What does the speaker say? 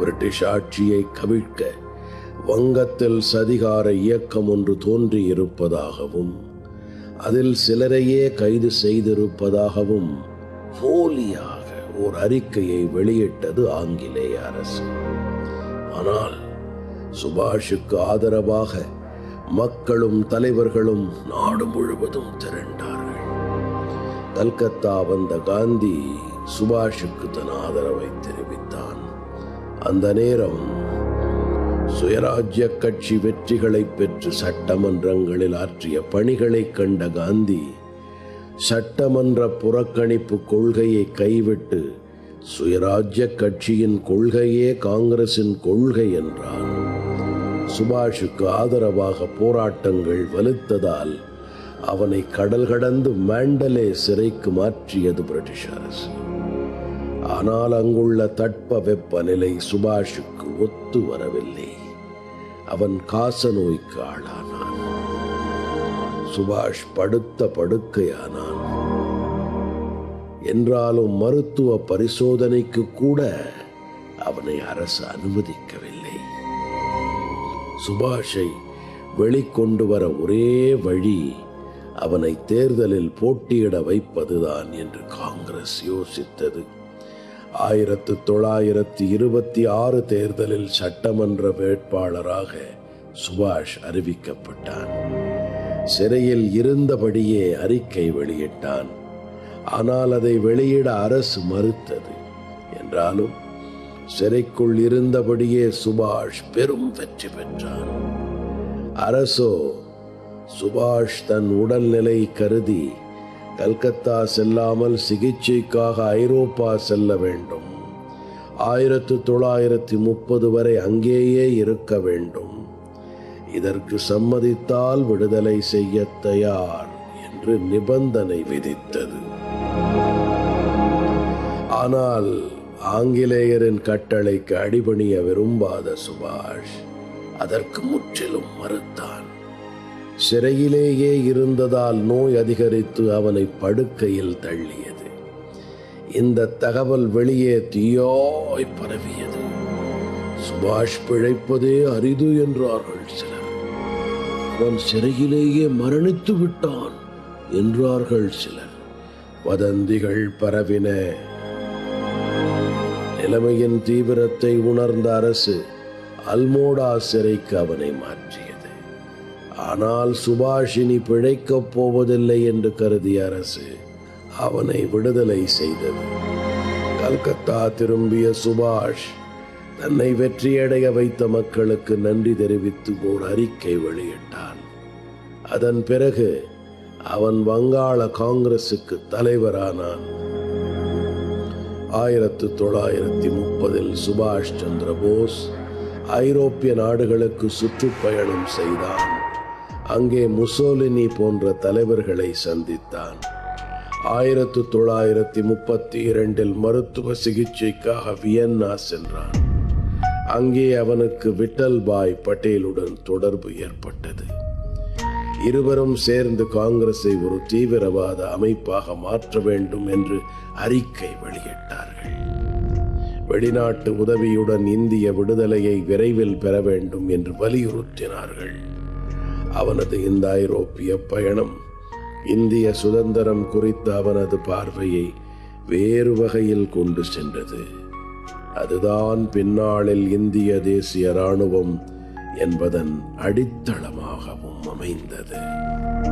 British ஆட்சியை கவிழ்க்க வங்கத்தில் சதிகார இயக்கம் ஒன்று தோன்றியிருப்பதாகவும் அதில் சிலரையே கைது செய்திருப்பதாகவும் போலியாக ஓர் அறிக்கையை வெளியிட்டது ஆங்கிலேய அரசு ஆனால் சுபாஷுக்கு ஆதரவாக மக்களும் தலைவர்களும் நாடு முழுவதும் திரண்டார்கள் கல்கத்தா வந்த காந்தி சுபாஷுக்கு தன் ஆதரவை தெரிவித்தான் அந்த நேரம் சுயராஜ்ய கட்சி வெற்றிகளை பெற்று சட்டமன்றங்களில் ஆற்றிய பணிகளை கண்ட காந்தி சட்டமன்ற புறக்கணிப்பு கொள்கையை கைவிட்டு சுயராஜ்ய கட்சியின் கொள்கையே காங்கிரசின் கொள்கை என்றான் சுபாஷுக்கு ஆதரவாக போராட்டங்கள் வலுத்ததால் அவனை கடல் கடந்து மாண்டலே சிறைக்கு மாற்றியது பிரிட்டிஷ் அரசு ஆனால் அங்குள்ள தட்ப வெப்பநிலை சுபாஷுக்கு ஒத்து வரவில்லை அவன் காச நோய்க்கு ஆளானான் சுபாஷ் படுத்த படுக்கையானான் என்றாலும் மருத்துவ பரிசோதனைக்கு கூட அவனை அரசு அனுமதிக்கவில்லை சுபாஷை வெளிக்கொண்டு வர ஒரே வழி அவனை தேர்தலில் போட்டியிட வைப்பதுதான் என்று காங்கிரஸ் யோசித்தது ஆயிரத்து தொள்ளாயிரத்தி இருபத்தி ஆறு தேர்தலில் சட்டமன்ற வேட்பாளராக சுபாஷ் அறிவிக்கப்பட்டான் சிறையில் இருந்தபடியே அறிக்கை வெளியிட்டான் ஆனால் அதை வெளியிட அரசு மறுத்தது என்றாலும் சிறைக்குள் இருந்தபடியே சுபாஷ் பெரும் வெற்றி பெற்றான் அரசோ சுபாஷ் தன் உடல்நிலை கருதி கல்கத்தா செல்லாமல் சிகிச்சைக்காக ஐரோப்பா செல்ல வேண்டும் ஆயிரத்து தொள்ளாயிரத்தி முப்பது வரை அங்கேயே இருக்க வேண்டும் இதற்கு சம்மதித்தால் விடுதலை செய்ய தயார் என்று நிபந்தனை விதித்தது ஆனால் ஆங்கிலேயரின் கட்டளைக்கு அடிபணிய விரும்பாத சுபாஷ் அதற்கு முற்றிலும் மறுத்தான் சிறையிலேயே இருந்ததால் நோய் அதிகரித்து அவனை படுக்கையில் தள்ளியது இந்த தகவல் வெளியே தீயாய் பரவியது சுபாஷ் பிழைப்பதே அரிது என்றார்கள் சிலர் அவன் சிறையிலேயே மரணித்து விட்டான் என்றார்கள் சிலர் வதந்திகள் பரவின நிலைமையின் தீவிரத்தை உணர்ந்த அரசு அல்மோடா சிறைக்கு அவனை மாற்றியது ஆனால் சுபாஷினி பிழைக்கப் போவதில்லை என்று கருதிய அரசு அவனை விடுதலை செய்தது கல்கத்தா திரும்பிய சுபாஷ் தன்னை வெற்றியடைய வைத்த மக்களுக்கு நன்றி தெரிவித்து ஓர் அறிக்கை வெளியிட்டான் அதன் பிறகு அவன் வங்காள காங்கிரசுக்கு தலைவரானான் ஆயிரத்து தொள்ளாயிரத்தி முப்பதில் சுபாஷ் சந்திர போஸ் ஐரோப்பிய நாடுகளுக்கு சுற்றுப்பயணம் செய்தான் அங்கே முசோலினி போன்ற தலைவர்களை சந்தித்தான் ஆயிரத்து தொள்ளாயிரத்தி முப்பத்தி இரண்டில் மருத்துவ சிகிச்சைக்காக வியன்னா சென்றான் அங்கே அவனுக்கு விட்டல்பாய் பட்டேலுடன் தொடர்பு ஏற்பட்டது இருவரும் சேர்ந்து காங்கிரஸை ஒரு தீவிரவாத அமைப்பாக மாற்ற வேண்டும் என்று அறிக்கை வெளியிட்டார்கள் வெளிநாட்டு உதவியுடன் இந்திய விடுதலையை விரைவில் பெற வேண்டும் என்று வலியுறுத்தினார்கள் அவனது இந்த ஐரோப்பிய பயணம் இந்திய சுதந்திரம் குறித்த அவனது பார்வையை வேறு வகையில் கொண்டு சென்றது அதுதான் பின்னாளில் இந்திய தேசிய ராணுவம் என்பதன் அடித்தளமாகவும் அமைந்தது